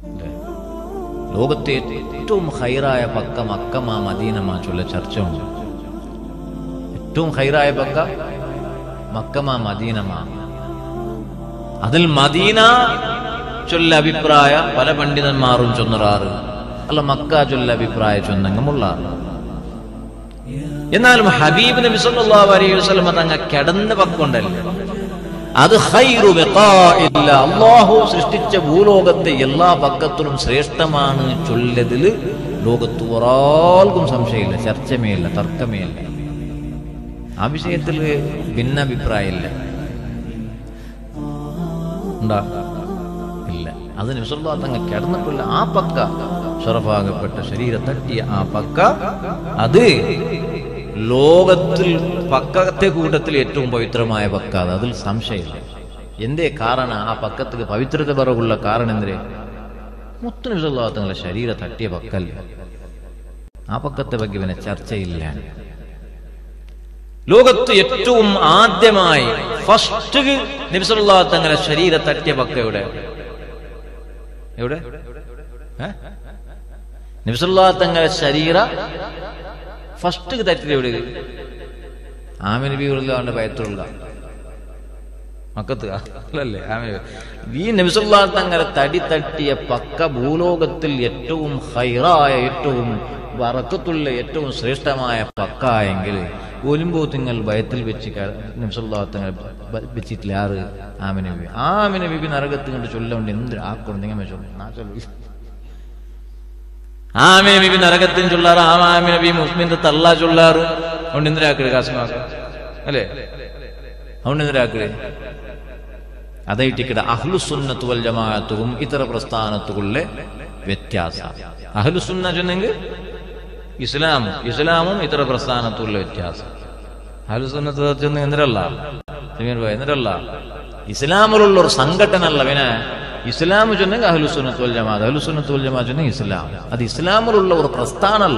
അല്ലേ? ലോകത്തെ ഏറ്റവും ഹൈറായ പക്ക മക്കമാ മദീനമാ ചൊല്ല ചർച്ച ഉണ്ട് ഏറ്റവും ഹൈറായ പക്ക മക്കമാ മദീനമാ അതിൽ മദീന ചൊല്ല അഭിപ്രായ പല പണ്ഡിതന്മാരും ചൊന്നറാറ് അല്ല മക്ക ചൊല്ല അഭിപ്രായ ചൊന്നങ്ങമുള്ളാറ് എന്നാലും ഹബീബ് നബി സല്ലല്ലാഹു അലൈഹി വസല്ലം തങ്ങ കിടന്ന പക്കുണ്ടല്ലേ അത് ഖൈറു ബിഖാഇല്ല അല്ലാഹു സൃഷ്ടിച്ച ഭൂലോകത്തെ എല്ലാ പക്കത്തിലും ശ്രേഷ്ഠമാണ് ചൊല്ലതിൽ ലോകത്ത് ഒരാൾക്കും സംശയമില്ല ചർച്ചമേ ഇല്ല തർക്കമേ ഇല്ല ആ വിഷയത്തിൽ ഭിന്നഭിപ്രായമില്ല ഉണ്ടാ ഇല്ല അത് നിമിഷം തങ്ങ കിടന്നിട്ടില്ല ആ പക്ക ഷറഫാകപ്പെട്ട ശരീരം തട്ടിയ ആ പക്ക അത് ലോകത്തിൽ പക്കത്തെ കൂട്ടത്തിൽ ഏറ്റവും പവിത്രമായ പക്ക അത് അതിൽ സംശയമില്ല എന്തേ കാരണം ആ പക്കത്തിന് പവിത്രത പറവുള്ള കാരണം എന്തേ മുത്തു നിമിഷങ്ങളെ ശരീരം തട്ടിയ പക്കല്ല ആ പക്കത്തെ ಬಗ್ಗೆ പിന്നെ ചർച്ചയില്ല ലോകത്ത് ഏറ്റവും ആദ്യമായി ഫസ്റ്റ് നബിസുല്ലാ തങ്ങളെ ശരീര തട്ടിയ പക്ക എവിടെ എവിടെ നബിസുല്ലാ തങ്ങളെ ശരീര ഫസ്റ്റ് തട്ടിയത് എവിടെ ആമിന ബിയുള്ള അവന്റെ ഭയത്തുള്ള മക്കത്ത് അല്ലല്ലേ ആമിന ബി. ഈ നബിസുല്ലാ തങ്ങളെ തടി തട്ടിയ പക്ക ഭൂലോകത്തിൽ ഏറ്റവും ഹൈറായ ഏറ്റവും വറക്കത്തുള്ള ഏറ്റവും ശ്രേഷ്ഠമായ പക്ക എങ്കിൽ ഒലിമ്പോ തിങ്ങൾ ഭയത്തിൽ വെച്ച് നബ്സുല്ലാ തങ്ങൾ വെച്ചിട്ടില്ല ആറ് ആമിന ബി ആമിന ബിബി നരകത്ത് കണ്ട് ചൊല്ലുകൊണ്ട് എന്ത് ആക്കണം നിങ്ങൾ ചൊല്ലു ആ ചൊല്ലു ആമിന ബിബി നരകത്തിന് ചൊല്ലാറ് ആ ആമിന ബി മുസ്ലിന്റെ തള്ള ചൊല്ലാറ് അതുകൊണ്ട് എന്തിനാക്കട് കാസിമാക്ക അല്ലേ അതുകൊണ്ട് എന്തിനാക്കട് അതൈട്ടിക്കട അഹ്ലുസുന്നത്ത് വൽ ജമാഅത്തും ഇതര പ്രസ്ഥാനത്തുകളുടെ വ്യത്യാസ അഹ്ലുസുന്ന ചെന്നെങ്കിൽ ഇസ്ലാം ഇസ്ലാമും ഇതര പ്രസ്ഥാനത്തുള്ള വ്യത്യാസം അഹ്ലുസുന്നത്ത് ചെന്ന് എന്തിനല്ല സമീർ ഭായ് എന്തിനല്ല ഇസ്ലാമിലുള്ള ഒരു സംഘടനല്ല പിന്നെ ഇസ്ലാം ചൊന്നെങ്കിൽ അഹ്ലുസുന്നത്ത് വൽ ജമാഅത്ത് അഹ്ലുസുന്നത്ത് വൽ ജമാഅത്ത് ചൊന്നെങ്കിൽ ഇസ്ലാം അത് ഇസ്ലാമിലുള്ള ഒരു പ്രസ്ഥാനമല്ല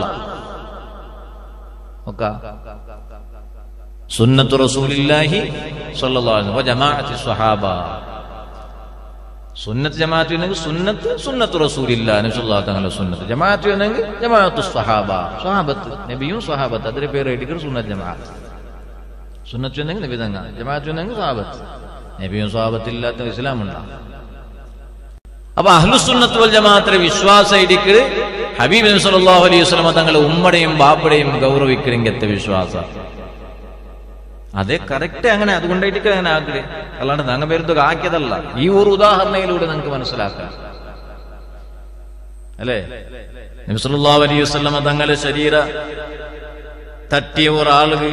ഒക്കെ സുന്നത്തു റസൂലില്ലാഹി സ്വല്ലല്ലാഹു അലൈഹി വസല്ലം ജമാഅത്തി സ്വഹാബ സുന്നത്ത് ജമാഅത്ത് ഉണ്ടെങ്കിൽ സുന്നത്ത് സുന്നത്തു റസൂലില്ല നബി സല്ലല്ലാഹു അലൈഹി വസല്ലം സുന്നത്ത് ജമാഅത്ത് ഉണ്ടെങ്കിൽ ജമാഅത്തു സ്വഹാബ സ്വഹാബത്ത് നബിയും സ്വഹാബത്ത് അതിന്റെ പേര് എഴുതിക്കൽ സുന്നത്ത് ജമാഅത്ത് സുന്നത്ത് ഉണ്ടെങ്കിൽ നബി തങ്ങ ജമാഅത്ത് ഉണ്ടെങ്കിൽ സ്വഹാബത്ത് നബിയും സ്വഹാബത്ത് ഇല്ലാത്ത ഇസ്ലാം ഉണ്ടാകും അപ്പൊ അഹ്ലുസുന്നത്ത് വൽ ജമാഅത്തിലെ വിശ്വാസം ഇടിക്കൽ ഹബീബ് നബി സല്ലല്ലാഹു അലൈഹി വസല്ലം തങ്ങളെ ഉമ്മടെയും ബാപ്പടെയും ഗൗരവിക്കലെങ്കത്തെ വിശ്വാസം അതെ കറക്റ്റ് അങ്ങനെ അതുകൊണ്ടായിട്ട് അങ്ങനെ ആഗ്രഹ അല്ലാണ്ട് നങ്ങ പേരുത്തൊക്കെ ആക്കിയതല്ല ഈ ഒരു ഉദാഹരണയിലൂടെ നിങ്ങൾക്ക് മനസ്സിലാക്കാം അല്ലേ നബിസല്ലാ അലൈഹി വസ്ലമ തങ്ങളെ ശരീര തട്ടിയ ഒരാളുകൾ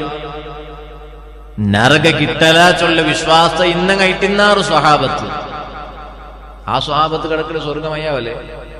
നരക കിട്ടല ചൊല്ല വിശ്വാസ ഇന്ന കയറ്റുന്നാറ് സ്വഹാബത്ത് ആ സ്വഹാബത്ത് കിടക്കല് സ്വർഗമയ്യാവല്ലേ